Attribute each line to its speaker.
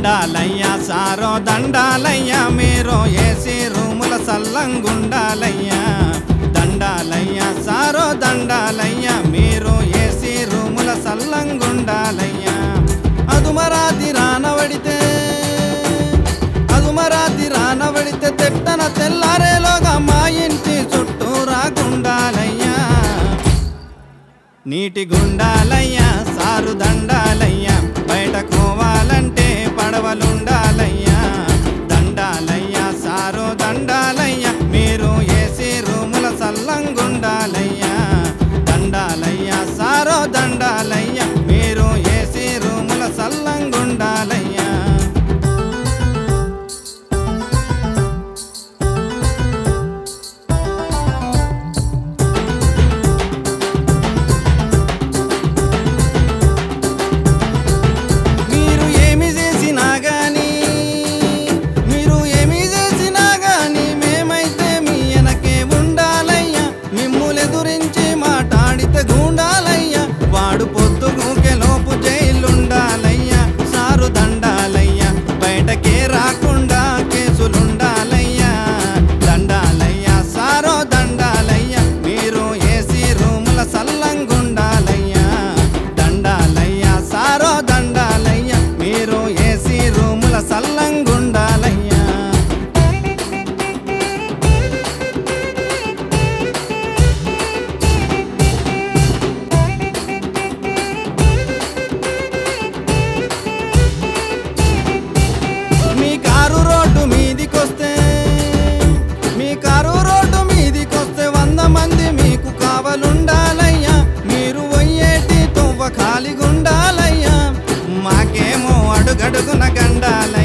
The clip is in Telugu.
Speaker 1: దండాలయ్యా సారో దండాలయ్యా మీరు ఏసీ రూముల సల్లంగుండాలయ్యా దండాలయ్యా సారో దండాలయ్యా మీరు ఏసీ రూముల సల్లంగుండాలయ్యా అదుమరాతి రానవడితే అదుమరాతి రానవడితే తెట్టన తెల్లారేలోగా మా ఇంటి చుట్టూ రాకుండాలయ్యా నీటి గుండాలయ్యా సారు దండాలయ్యా బయట కోవాలంటే పడవలుండాలయ్యా దండాలయ్యా సారు దండాలయ్యా మీరు ఏసీ రూముల సల్లంగుండాలయ్యా దండాలయ్యా సారో దండాలయ్యా మీరు ఏసీ రూముల సల్లంగుండాలయ్యా మీరు ఏమి చేసినా గాని మీరు ఏమి చేసినా గాని మేమైతే మీ వెనకే ఉండాలయ్యా మిమ్ములెదురించి మాట్లాడితే గుండాలయ్యా వాడు పొద్దుగుకే లోపు జైలుండాలయ్యా సారు దండాలయ్యా బయటకే రాకుండా కేసులుండాలయ్యా దండాలయ్యా సారో దండాలయ్యా మీరు ఏసీ రూముల సల్లంగుండాలయ్యా దండాలయ్యా సారో దండాలయ్యా మీరు ఏసీ రూముల సల్లంగుండాలయ్యా మీ కారు రోడ్డు మీదికొస్తే మీ కారు రోడ్డు మీదికొస్తే వంద మంది మీకు కావలుండాలయ్యా మీరు పోయేటి తువ్వ ఖాళీగుండాలయ్యా మాకేమో అడుగడుగున గండాలయ్యా